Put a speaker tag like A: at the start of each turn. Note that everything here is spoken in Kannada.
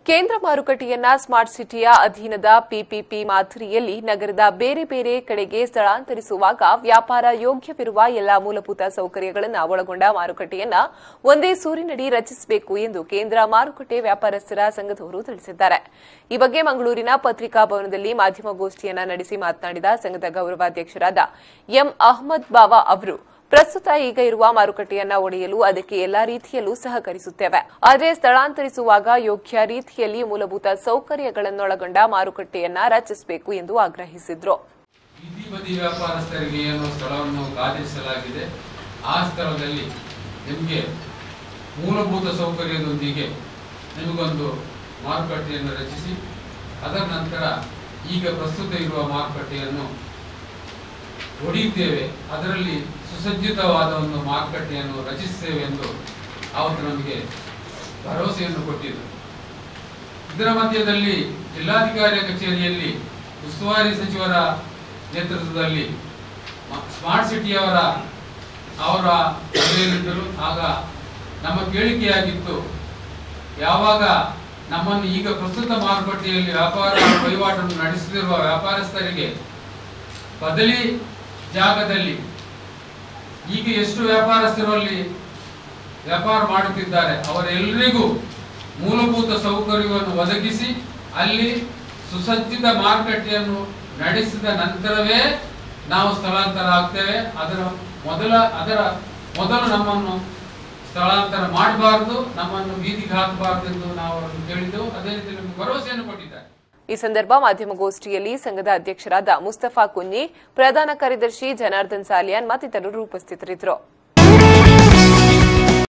A: ಕೇಂದ್ರ ಮಾರುಕಟ್ಟೆಯನ್ನ ಸ್ಮಾರ್ಟ್ ಸಿಟಿಯ ಅಧೀನದ ಪಿಪಿಪಿ ಮಾದರಿಯಲ್ಲಿ ನಗರದ ಬೇರೆ ಬೇರೆ ಕಡೆಗೆ ಸ್ಥಳಾಂತರಿಸುವಾಗ ವ್ಯಾಪಾರ ಯೋಗ್ಯವಿರುವ ಎಲ್ಲಾ ಮೂಲಭೂತ ಸೌಕರ್ಯಗಳನ್ನು ಒಳಗೊಂಡ ಮಾರುಕಟ್ಟೆಯನ್ನ ಒಂದೇ ಸೂರಿನಡಿ ರಚಿಸಬೇಕು ಎಂದು ಕೇಂದ್ರ ಮಾರುಕಟ್ಟೆ ವ್ಯಾಪಾರಸ್ಥರ ಸಂಘದವರು ತಿಳಿಸಿದ್ದಾರೆ ಈ ಬಗ್ಗೆ ಮಂಗಳೂರಿನ ಪತ್ರಿಕಾ ಭವನದಲ್ಲಿ ಮಾಧ್ಯಮಗೋಷ್ಠಿಯನ್ನ ನಡೆಸಿ ಮಾತನಾಡಿದ ಸಂಘದ ಗೌರವಾಧ್ಯಕ್ಷರಾದ ಎಂ ಅಹಮದ್ ಬಾವಾ ಅವರು ಪ್ರಸ್ತುತ ಈಗ ಇರುವ ಮಾರುಕಟ್ಟೆಯನ್ನ ಒಡೆಯಲು ಅದಕ್ಕೆ ಎಲ್ಲಾ ರೀತಿಯಲ್ಲೂ ಸಹಕರಿಸುತ್ತೇವೆ ಆದರೆ ಸ್ಥಳಾಂತರಿಸುವಾಗ ಯೋಗ್ಯ ರೀತಿಯಲ್ಲಿ ಮೂಲಭೂತ ಸೌಕರ್ಯಗಳನ್ನೊಳಗೊಂಡ ಮಾರುಕಟ್ಟೆಯನ್ನ ರಚಿಸಬೇಕು ಎಂದು ಆಗ್ರಹಿಸಿದ್ರು
B: ಬೀದಿ ಬದಿ ವ್ಯಾಪಾರಸ್ಥರಿಗೆ ಏನು ಸ್ಥಳವನ್ನು ಕಾದಿರಿಸಲಾಗಿದೆ ಆ ಸ್ಥಳದಲ್ಲಿ ನಿಮಗೆ ಮೂಲಭೂತ ಸೌಕರ್ಯದೊಂದಿಗೆ ನಿಮಗೊಂದು ಮಾರುಕಟ್ಟೆಯನ್ನು ರಚಿಸಿ ಅದರ ನಂತರ ಈಗ ಪ್ರಸ್ತುತ ಇರುವ ಮಾರುಕಟ್ಟೆಯನ್ನು ಹೊಡೆಯುತ್ತೇವೆ ಅದರಲ್ಲಿ ಸುಸಜ್ಜಿತವಾದ ಒಂದು ಮಾರುಕಟ್ಟೆಯನ್ನು ರಚಿಸುತ್ತೇವೆ ಎಂದು ಅವತ್ತು ನಮಗೆ ಭರವಸೆಯನ್ನು ಕೊಟ್ಟಿದ್ದರು ಇದರ ಮಧ್ಯದಲ್ಲಿ ಜಿಲ್ಲಾಧಿಕಾರಿಯ ಕಚೇರಿಯಲ್ಲಿ ಉಸ್ತುವಾರಿ ಸಚಿವರ ನೇತೃತ್ವದಲ್ಲಿ ಮ- ಸ್ಮಾರ್ಟ್ ಸಿಟಿಯವರ ಅವರ ಸಭೆಯಲ್ಲಿದ್ದರು ಆಗ ನಮ್ಮ ಕೇಳಿಕೆಯಾಗಿತ್ತು ಯಾವಾಗ ನಮ್ಮನ್ನು ಈಗ ಪ್ರಸ್ತುತ ಮಾರುಕಟ್ಟೆಯಲ್ಲಿ ವ್ಯಾಪಾರ ವಹಿವಾಟನ್ನು ನಡೆಸುತ್ತಿರುವ ವ್ಯಾಪಾರಸ್ಥರಿಗೆ ಬದಲಿ ಜಾಗದಲ್ಲಿ ಈಗ ಎಷ್ಟು ವ್ಯಾಪಾರಸ್ಥರು ಅಲ್ಲಿ ವ್ಯಾಪಾರ ಮಾಡುತ್ತಿದ್ದಾರೆ ಅವರೆಲ್ಲರಿಗೂ ಮೂಲಭೂತ ಸೌಕರ್ಯವನ್ನು ಒದಗಿಸಿ ಅಲ್ಲಿ ಸುಸಜ್ಜಿತ ಮಾರುಕಟ್ಟೆಯನ್ನು ನಡೆಸಿದ ನಂತರವೇ ನಾವು ಸ್ಥಳಾಂತರ ಆಗ್ತೇವೆ ಅದರ ಮೊದಲ ಅದರ ಮೊದಲು ನಮ್ಮನ್ನು ಸ್ಥಳಾಂತರ ಮಾಡಬಾರದು ನಮ್ಮನ್ನು ಬೀದಿಗೆ ಹಾಕಬಾರದು ಎಂದು ನಾವು ಅವರನ್ನು ಕೇಳಿದ್ದೆವು ಅದೇ ರೀತಿ ನಮಗೆ ಭರವಸೆಯನ್ನು ಕೊಟ್ಟಿದ್ದಾರೆ
A: ಈ ಸಂದರ್ಭ ಮಾಧ್ಯಮಗೋಷ್ಠಿಯಲ್ಲಿ ಸಂಘದ ಅಧ್ಯಕ್ಷರಾದ ಮುಸ್ತಫಾ ಕುನ್ನಿ ಪ್ರಧಾನ ಕಾರ್ಯದರ್ಶಿ ಜನಾರ್ದನ್ ಸಾಲಿಯಾನ್ ಮತ್ತಿತರರು ಉಪಸ್ಥಿತರಿದ್ದರು